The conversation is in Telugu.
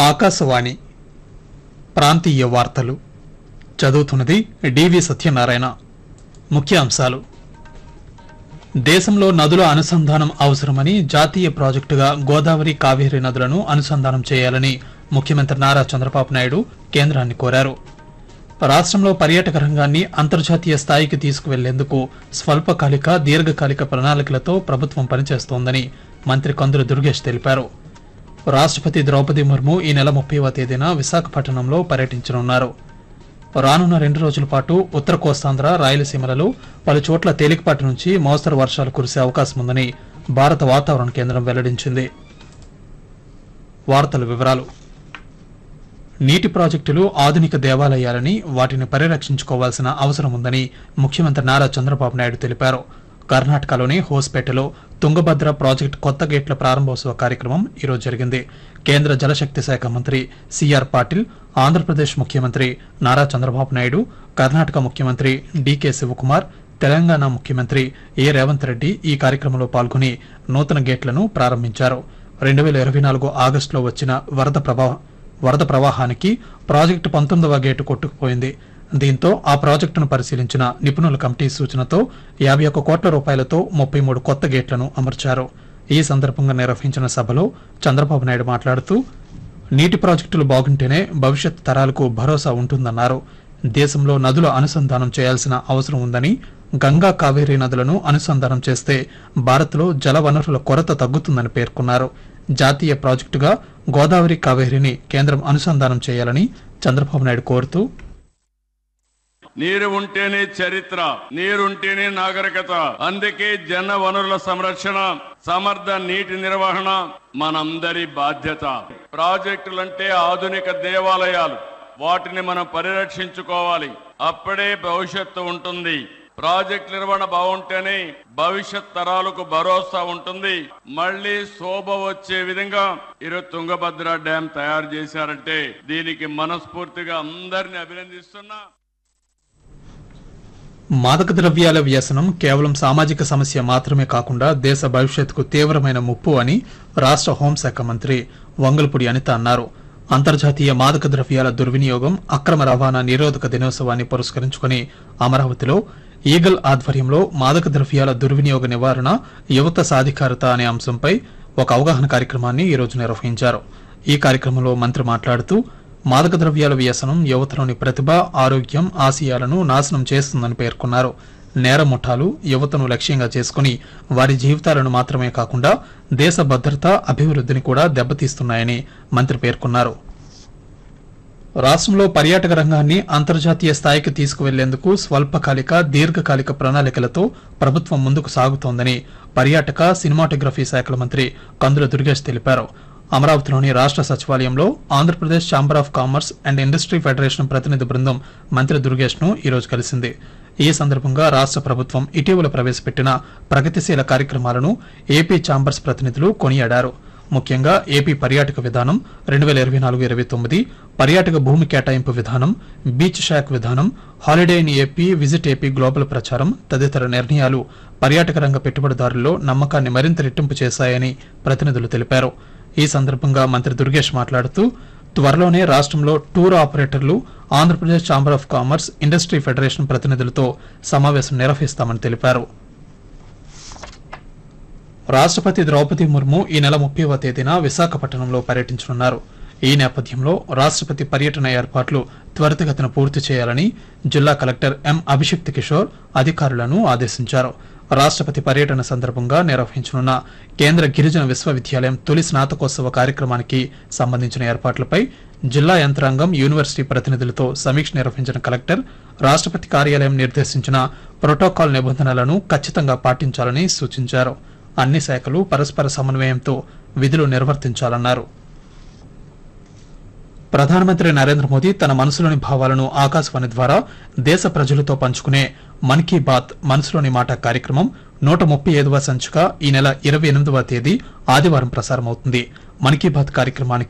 ఆకాశవాణి ప్రాంతీయ వార్తలు చదువుతున్నది డివి సత్యనారాయణ ముఖ్యాంశాలు దేశంలో నదుల అనుసంధానం అవసరమని జాతీయ ప్రాజెక్టుగా గోదావరి కావేరీ నదులను అనుసంధానం చేయాలని ముఖ్యమంత్రి నారా చంద్రబాబు నాయుడు కేంద్రాన్ని కోరారు రాష్ట్రంలో పర్యాటక రంగాన్ని అంతర్జాతీయ స్థాయికి తీసుకువెళ్లేందుకు స్వల్పకాలిక దీర్ఘకాలిక ప్రణాళికలతో ప్రభుత్వం పనిచేస్తోందని మంత్రి కందుల దుర్గేష్ తెలిపారు రాష్ట్రపతి ద్రౌపది ముర్ము ఈ నెల ముప్పైవ తేదీన విశాఖపట్నంలో పర్యటించనున్నారు రానున్న రెండు రోజుల పాటు ఉత్తర కోస్తాంధ్ర రాయలసీమలలో పలు చోట్ల తేలికపాటి నుంచి మోస్తరు వర్షాలు కురిసే అవకాశం ఉందని భారత వాతావరణ కేంద్రం వెల్లడించింది వార్తల వివరాలు నీటి ప్రాజెక్టులు ఆధునిక దేవాలయాలని వాటిని పరిరక్షించుకోవాల్సిన అవసరం ఉందని ముఖ్యమంత్రి నారా చంద్రబాబు నాయుడు తెలిపారు కర్ణాటకలోని హోస్పేటలో తుంగభద్ర ప్రాజెక్టు కొత్త గేట్ల ప్రారంభోత్సవ కార్యక్రమం ఈరోజు జరిగింది కేంద్ర జలశక్తి శాఖ మంత్రి సిఆర్ పాటిల్ ఆంధ్రప్రదేశ్ ముఖ్యమంత్రి నారా చంద్రబాబు నాయుడు కర్ణాటక ముఖ్యమంత్రి డీకే శివకుమార్ తెలంగాణ ముఖ్యమంత్రి ఏ రేవంత్ రెడ్డి ఈ కార్యక్రమంలో పాల్గొని నూతన గేట్లను ప్రారంభించారు రెండు వేల ఇరవై నాలుగు ఆగస్టులో వచ్చిన వరద ప్రభావ వరద ప్రవాహానికి ప్రాజెక్టు పంతొమ్మిదవ గేటు కొట్టుకుపోయింది దీంతో ఆ ప్రాజెక్టును పరిశీలించిన నిపుణుల కమిటీ సూచనతో యాభై ఒక్క కోట్ల రూపాయలతో ముప్పై మూడు కొత్త గేట్లను అమర్చారు ఈ సందర్భంగా నిర్వహించిన సభలో చంద్రబాబు నాయుడు మాట్లాడుతూ నీటి ప్రాజెక్టులు బాగుంటేనే భవిష్యత్ తరాలకు భరోసా ఉంటుందన్నారు దేశంలో నదుల అనుసంధానం చేయాల్సిన అవసరం ఉందని గంగా కావేరీ నదులను అనుసంధానం చేస్తే భారత్లో జల వనరుల కొరత తగ్గుతుందని పేర్కొన్నారు జాతీయ ప్రాజెక్టుగా గోదావరి కావేరీని కేంద్రం అనుసంధానం చేయాలని చంద్రబాబు నాయుడు కోరుతూ నీరు ఉంటేనే చరిత్ర నీరుంటేనే నాగరికత అందుకే జన వనరుల సంరక్షణ సమర్థ నీటి నిర్వహణ మనందరి బాధ్యత ప్రాజెక్టులంటే ఆధునిక దేవాలయాలు వాటిని మనం పరిరక్షించుకోవాలి అప్పుడే భవిష్యత్తు ఉంటుంది ప్రాజెక్ట్ నిర్వహణ బాగుంటేనే భవిష్యత్ తరాలకు భరోసా ఉంటుంది మళ్ళీ శోభ వచ్చే విధంగా ఈరోజు తుంగభద్ర డ్యాం తయారు చేశారంటే దీనికి మనస్ఫూర్తిగా అందరిని అభినందిస్తున్నా మాదక ద్రవ్యాల వ్యసనం కేవలం సామాజిక సమస్య మాత్రమే కాకుండా దేశ భవిష్యత్తుకు తీవ్రమైన ముప్పు అని రాష్ట్ర హోంశాఖ మంత్రి వంగల్పూడి అనిత అన్నారు అంతర్జాతీయ మాదక ద్రవ్యాల దుర్వినియోగం అక్రమ రవాణా నిరోధక దినోత్సవాన్ని పురస్కరించుకుని అమరావతిలో ఈగల్ ఆధ్వర్యంలో మాదక ద్రవ్యాల దుర్వినియోగ నివారణ యువత సాధికారత అనే అంశంపై ఒక అవగాహన కార్యక్రమాన్ని ఈ రోజు నిర్వహించారు ఈ కార్యక్రమంలో మంత్రి మాట్లాడుతూ మాదక ద్రవ్యాల వ్యసనం యువతలోని ప్రతిభ ఆరోగ్యం ఆశయాలను నాశనం చేస్తుందని పేర్కొన్నారు నేర ముఠాలు యువతను లక్ష్యంగా చేసుకుని వారి జీవితాలను మాత్రమే కాకుండా దేశ భద్రత అభివృద్ధిని కూడా దెబ్బతీస్తున్నాయని మంత్రి పేర్కొన్నారు రాష్ట్రంలో పర్యాటక రంగాన్ని అంతర్జాతీయ స్థాయికి తీసుకువెళ్లేందుకు స్వల్పకాలిక దీర్ఘకాలిక ప్రణాళికలతో ప్రభుత్వం ముందుకు సాగుతోందని పర్యాటక సినిమాటోగ్రఫీ శాఖల మంత్రి కందుల దుర్గేష్ తెలిపారు అమరావతిలోని రాష్ట్ర సచివాలయంలో Andhra Pradesh chamber of commerce and industry federation ప్రతినిధి బృందం మంత్రి దుర్గేష్ ను ఈరోజు కలిసింది ఈ సందర్భంగా రాష్ట్ర ప్రభుత్వం ఇటీవల ప్రవేశపెట్టిన ప్రగతిశీల కార్యక్రమాలను ఏపీ ఛాంబర్స్ ప్రతినిధులు కొనియాడారు ముఖ్యంగా ఏపీ పర్యాటక విధానం రెండు వేల ఇరవై నాలుగు ఇరవై తొమ్మిది పర్యాటక భూమి కేటాయింపు విధానం బీచ్ షాక్ విధానం holiday in AP visit AP global ప్రచారం తదితర నిర్ణయాలు పర్యాటక రంగ పెట్టుబడిదారుల్లో నమ్మకాన్ని మరింత రెట్టింపు చేశాయని ప్రతినిధులు తెలిపారు ఈ సందర్భంగా మంత్రి దుర్గేష్ మాట్లాడుతూ త్వరలోనే రాష్ట్రంలో టూర్ ఆపరేటర్లు Andhra Pradesh chamber of commerce industry federation ప్రతినిధులతో సమావేశం నిర్వహిస్తామని తెలిపారు రాష్ట్రపతి ద్రౌపది ముర్ము ఈ నెల ముప్పైవ తేదీన విశాఖపట్నంలో పర్యటించనున్నారు ఈ నేపథ్యంలో రాష్ట్రపతి పర్యటన ఏర్పాట్లు త్వరితగతిన పూర్తి చేయాలని జిల్లా కలెక్టర్ ఎం అభిషిక్త్ కిషోర్ అధికారులను ఆదేశించారు రాష్ట్రపతి పర్యటన సందర్భంగా నిర్వహించనున్న కేంద్ర గిరిజన విశ్వవిద్యాలయం తొలి స్నాతకోత్సవ కార్యక్రమానికి సంబంధించిన ఏర్పాట్లపై జిల్లా యంత్రాంగం యూనివర్సిటీ ప్రతినిధులతో సమీక్ష నిర్వహించిన కలెక్టర్ రాష్ట్రపతి కార్యాలయం నిర్దేశించిన ప్రోటోకాల్ నిబంధనలను ఖచ్చితంగా పాటించాలని సూచించారు అన్ని శాఖలు పరస్పర సమన్వయంతో విధులు నిర్వర్తించాలన్నారు ప్రధానమంత్రి నరేంద్ర మోదీ తన మనసులోని భావాలను ఆకాశవాణి ద్వారా దేశ ప్రజలతో పంచుకునే మన్ కీ బాత్ మనసులోని మాట కార్యక్రమం నూట ముప్పై ఐదవ సంచిక ఈ నెల ఇరవై ఎనిమిదవ తేదీ ఆదివారం ప్రసారమవుతుంది మన్ కీ బాత్ కార్యక్రమానికి